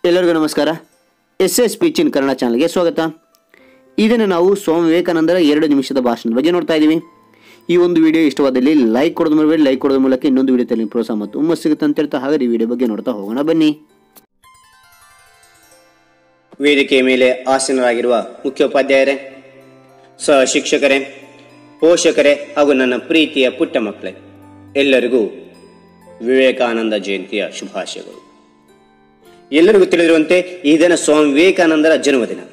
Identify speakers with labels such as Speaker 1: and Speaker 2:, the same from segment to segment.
Speaker 1: ಎಲ್ಲರಿಗೂ ನಮಸ್ಕಾರ S S ಪಿಚಿನ್ Kannada ಚಾನಲ್ಗೆ ಸ್ವಾಗತ ಇದನ್ನು ನಾವು ಸ್ವಾಮಿ ವಿವೇಕಾನಂದರ ಎರಡು ನಿಮಿಷದ ಭಾಷಣದ ಬಗ್ಗೆ ನೋಡ್ತಾ ಇದ್ದೀವಿ ಈ ಒಂದು ವಿಡಿಯೋ ಇಷ್ಟವಾದಲ್ಲಿ ಲೈಕ್ ಕೊಡೋದು ಮರಬೇಡಿ ಲೈಕ್ ಕೊಡೋದ್ರ ಮೂಲಕ ಇನ್ನೊಂದು ವಿಡಿಯೋದಲ್ಲಿ ಪ್ರೋತ್ಸಾಹ ಮತ್ತು ಹುಮ್ಮಸ್ ಸಿಗುತ್ತೆ ಅಂತ ಹೇಳ್ತಾ ಹಾಗಾದ್ರೆ ಈ ವಿಡಿಯೋ ಬಗ್ಗೆ ನೋಡ್ತಾ ಹೋಗೋಣ ಬನ್ನಿ
Speaker 2: ವೇದಿಕೆಯ ಮೇಲೆ ಆಸೀನರಾಗಿರುವ ಮುಖ್ಯೋಪಾಧ್ಯಾಯರೇ ಸಹ ಶಿಕ್ಷಕರೇ ಪೋಷಕರೇ ಹಾಗೂ ನನ್ನ ಪ್ರೀತಿಯ ಪುಟ್ಟ ಮಕ್ಕಳೇ ಎಲ್ಲರಿಗೂ ವಿವೇಕಾನಂದ ಜಯಂತಿಯ ಶುಭಾಶಯಗಳು ಎಲ್ಲರಿಗೂ ತಿಳಿದಿರುವಂತೆ ಈ ದಿನ ಸ್ವಾಮಿ ವಿವೇಕಾನಂದರ ಜನ್ಮದಿನ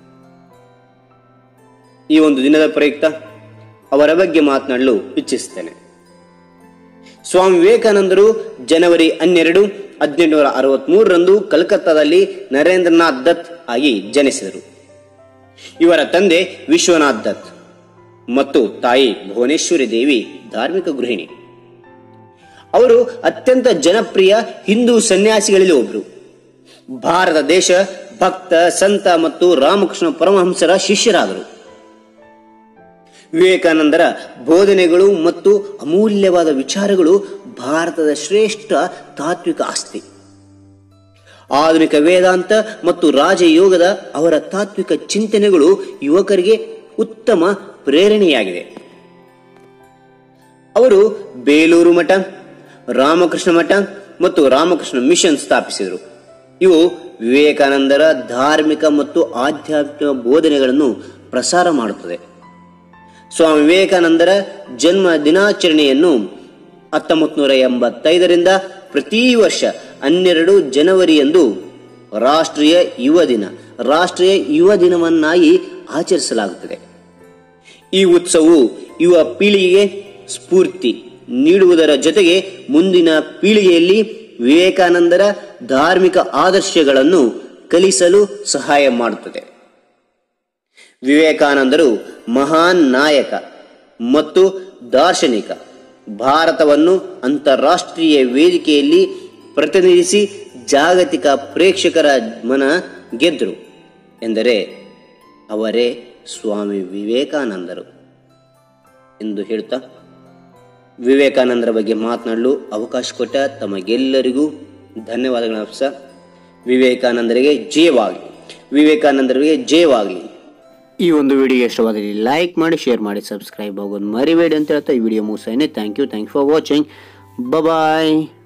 Speaker 2: ಈ ಒಂದು ದಿನದ ಪ್ರಯುಕ್ತ ಅವರ ಬಗ್ಗೆ ಮಾತನಾಡಲು ಇಚ್ಛಿಸುತ್ತೇನೆ ಸ್ವಾಮಿ ವಿವೇಕಾನಂದರು ಜನವರಿ ಹನ್ನೆರಡು ಹದಿನೆಂಟುನೂರ ಅರವತ್ಮೂರರಂದು ಕಲ್ಕತ್ತಾದಲ್ಲಿ ನರೇಂದ್ರನಾಥ್ ದತ್ ಆಗಿ ಜನಿಸಿದರು ಇವರ ತಂದೆ ವಿಶ್ವನಾಥ್ ದತ್ ಮತ್ತು ತಾಯಿ ಭುವನೇಶ್ವರಿ ದೇವಿ ಧಾರ್ಮಿಕ ಗೃಹಿಣಿ ಅವರು ಅತ್ಯಂತ ಜನಪ್ರಿಯ ಹಿಂದೂ ಸನ್ಯಾಸಿಗಳಲ್ಲಿ ಒಬ್ಬರು ಭಾರತ ದೇಶ ಭಕ್ತ ಸಂತ ಮತ್ತು ರಾಮಕೃಷ್ಣ ಪರಮಹಂಸರ ಶಿಷ್ಯರಾದರು ವಿವೇಕಾನಂದರ ಬೋಧನೆಗಳು ಮತ್ತು ಅಮೂಲ್ಯವಾದ ವಿಚಾರಗಳು ಭಾರತದ ಶ್ರೇಷ್ಠ ತಾತ್ವಿಕ ಆಸ್ತಿ ಆಧುನಿಕ ವೇದಾಂತ ಮತ್ತು ರಾಜಯೋಗದ ಅವರ ತಾತ್ವಿಕ ಚಿಂತನೆಗಳು ಯುವಕರಿಗೆ ಉತ್ತಮ ಪ್ರೇರಣೆಯಾಗಿದೆ ಅವರು ಬೇಲೂರು ಮಠ ರಾಮಕೃಷ್ಣ ಮಠ ಮತ್ತು ರಾಮಕೃಷ್ಣ ಮಿಷನ್ ಸ್ಥಾಪಿಸಿದರು ಇವು ವಿವೇಕಾನಂದರ ಧಾರ್ಮಿಕ ಮತ್ತು ಆಧ್ಯಾತ್ಮಿಕ ಬೋಧನೆಗಳನ್ನು ಪ್ರಸಾರ ಮಾಡುತ್ತದೆ ಸ್ವಾಮಿ ವಿವೇಕಾನಂದರ ಜನ್ಮ ದಿನಾಚರಣೆಯನ್ನು ಹತ್ತೊಂಬತ್ತು ನೂರ ಎಂಬತ್ತೈದರಿಂದ ಪ್ರತಿ ವರ್ಷ ಹನ್ನೆರಡು ಜನವರಿಯಂದು ರಾಷ್ಟ್ರೀಯ ಯುವ ದಿನ ರಾಷ್ಟ್ರೀಯ ಯುವ ದಿನವನ್ನಾಗಿ ಆಚರಿಸಲಾಗುತ್ತದೆ ಈ ಉತ್ಸವವು ಯುವ ಪೀಳಿಗೆಗೆ ಸ್ಫೂರ್ತಿ ನೀಡುವುದರ ಜೊತೆಗೆ ಮುಂದಿನ ಪೀಳಿಗೆಯಲ್ಲಿ ವಿವೇಕಾನಂದರ ಧಾರ್ಮಿಕ ಆದರ್ಶಗಳನ್ನು ಕಲಿಸಲು ಸಹಾಯ ಮಾಡುತ್ತದೆ ವಿವೇಕಾನಂದರು ಮಹಾನ್ ನಾಯಕ ಮತ್ತು ದಾರ್ಶನಿಕ ಭಾರತವನ್ನು ಅಂತಾರಾಷ್ಟ್ರೀಯ ವೇದಿಕೆಯಲ್ಲಿ ಪ್ರತಿನಿಧಿಸಿ ಜಾಗತಿಕ ಪ್ರೇಕ್ಷಕರ ಮನ ಗೆದ್ದರು ಎಂದರೆ ಅವರೇ ಸ್ವಾಮಿ ವಿವೇಕಾನಂದರು ಎಂದು ಹೇಳ್ತಾ ವಿವೇಕಾನಂದರ ಬಗ್ಗೆ ಮಾತನಾಡಲು ಅವಕಾಶ ಕೊಟ್ಟ ತಮಗೆಲ್ಲರಿಗೂ ಧನ್ಯವಾದಗಳನ್ನು ಅರ್ಪಿಸ ವಿವೇಕಾನಂದರಿಗೆ ಜಯವಾಗಲಿ ವಿವೇಕಾನಂದರಿಗೆ ಜಯವಾಗಲಿ
Speaker 1: ಈ ಒಂದು ವಿಡಿಯೋ ಇಷ್ಟವಾದಲ್ಲಿ ಲೈಕ್ ಮಾಡಿ ಶೇರ್ ಮಾಡಿ ಸಬ್ಸ್ಕ್ರೈಬ್ ಆಗೋದು ಮರಿಬೇಡಿ ಅಂತ ಹೇಳ್ತಾ ಈ ವಿಡಿಯೋ ಮುಗಿಸೇನೆ thank you thank you for watching bye